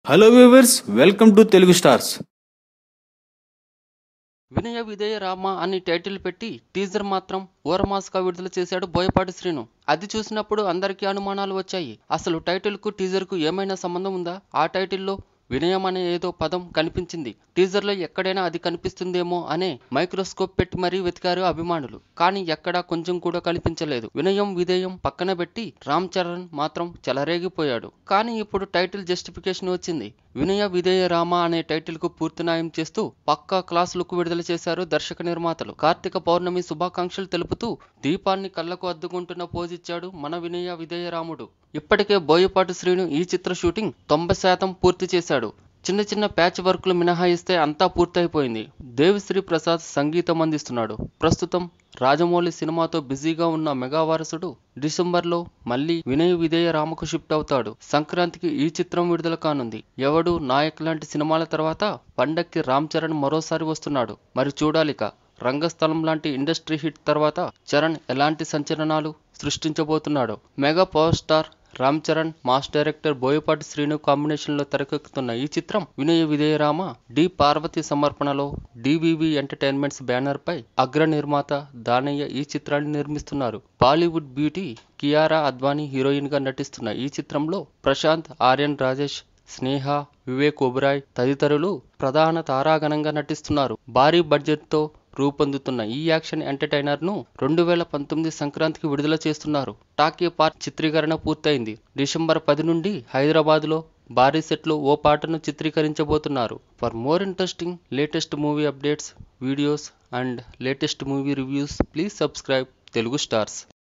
hello viewers welcome to Telugu stars Vinaya Vidheya Rama అని title పెట్టి teaser మాత్రం ఓరమాస్గా విడుదల చేశాడు బోయపాటి శ్రీను అది చూసినప్పుడు అందరికీ అనుమానాలు వచ్చాయి అసలు టైటిల్ కు టీజర్ కు ఏమైనా సంబంధం ఉందా ఆ టైటిల్లో వినయం అనే ఏదో పదం కనిపించింది టీజర్ లో ఎక్కడైనా అది కనిపిస్తుందేమో అనే మైక్రోస్కోప్ పెట్టి మరీ వెతికారు అభిమానులు కానీ ఎక్కడా కొంచెం కూడా కనిపించలేదు వినయం విధేయం పక్కన పెట్టి రామ్ చరణ్ మాత్రం చెలరేగిపోయాడు కానీ ఇప్పుడు టైటిల్ జస్టిఫికేషన్ వచ్చింది వినయ విధేయ రామ అనే టైటిల్ కు పూర్తి న్యాయం చేస్తూ పక్కా క్లాస్ లుక్ విడుదల చేశారు దర్శక నిర్మాతలు కార్తీక పౌర్ణమి శుభాకాంక్షలు తెలుపుతూ దీపాన్ని కళ్ళకు అద్దుకుంటున్న పోజ్ ఇచ్చాడు మన వినయ విధేయ రాముడు ఇప్పటికే బోయపాటి శ్రీను ఈ చిత్ర షూటింగ్ తొంభై శాతం పూర్తి చేశాడు చిన్న చిన్న ప్యాచ్ వర్క్లు మినహాయిస్తే అంతా పూర్తయిపోయింది దేవిశ్రీ ప్రసాద్ సంగీతం అందిస్తున్నాడు ప్రస్తుతం రాజమౌళి సినిమాతో బిజీగా ఉన్న మెగా వారసుడు డిసెంబర్లో మళ్ళీ వినయ్ విధేయ రామకు షిఫ్ట్ అవుతాడు సంక్రాంతికి ఈ చిత్రం విడుదల కానుంది ఎవడు నాయక్ లాంటి సినిమాల తర్వాత పండక్కి రామ్ చరణ్ మరోసారి వస్తున్నాడు మరి చూడాలిక రంగస్థలం లాంటి ఇండస్ట్రీ హిట్ తర్వాత చరణ్ ఎలాంటి సంచలనాలు సృష్టించబోతున్నాడు mega power star Ram Charan mass director Boyapati Srinu combination లో తెరకెక్కుతున్న ఈ చిత్రం వినయ విధేయరామ డి పార్వతి సమర్పణలో డివివి ఎంటర్టైన్మెంట్స్ బ్యానర్ పై అగ్ర నిర్మాత దానయ్య ఈ చిత్రాన్ని నిర్మిస్తున్నారు Bollywood beauty Kiara Advani heroine గా నటిస్తున్న ఈ చిత్రంలో ప్రశాంత్ ఆర్యన్ రాజేష్ స్నేహ వివేక్ ఒబరాయ్ తదితరులు ప్రధాన తారాగణంగా నటిస్తున్నారు భారీ బడ్జెట్ తో రూపొందుతున్న ఈ యాక్షన్ ఎంటర్టైనర్ ను రెండు వేల పంతొమ్మిది సంక్రాంతికి విడుదల చేస్తున్నారు టాకీ పార్ట్ చిత్రీకరణ పూర్తయింది డిసెంబర్ పది నుండి హైదరాబాద్ లో భారీ సెట్ లో ఓ పాటను చిత్రీకరించబోతున్నారు for more interesting latest movie updates videos and latest movie reviews please subscribe Telugu stars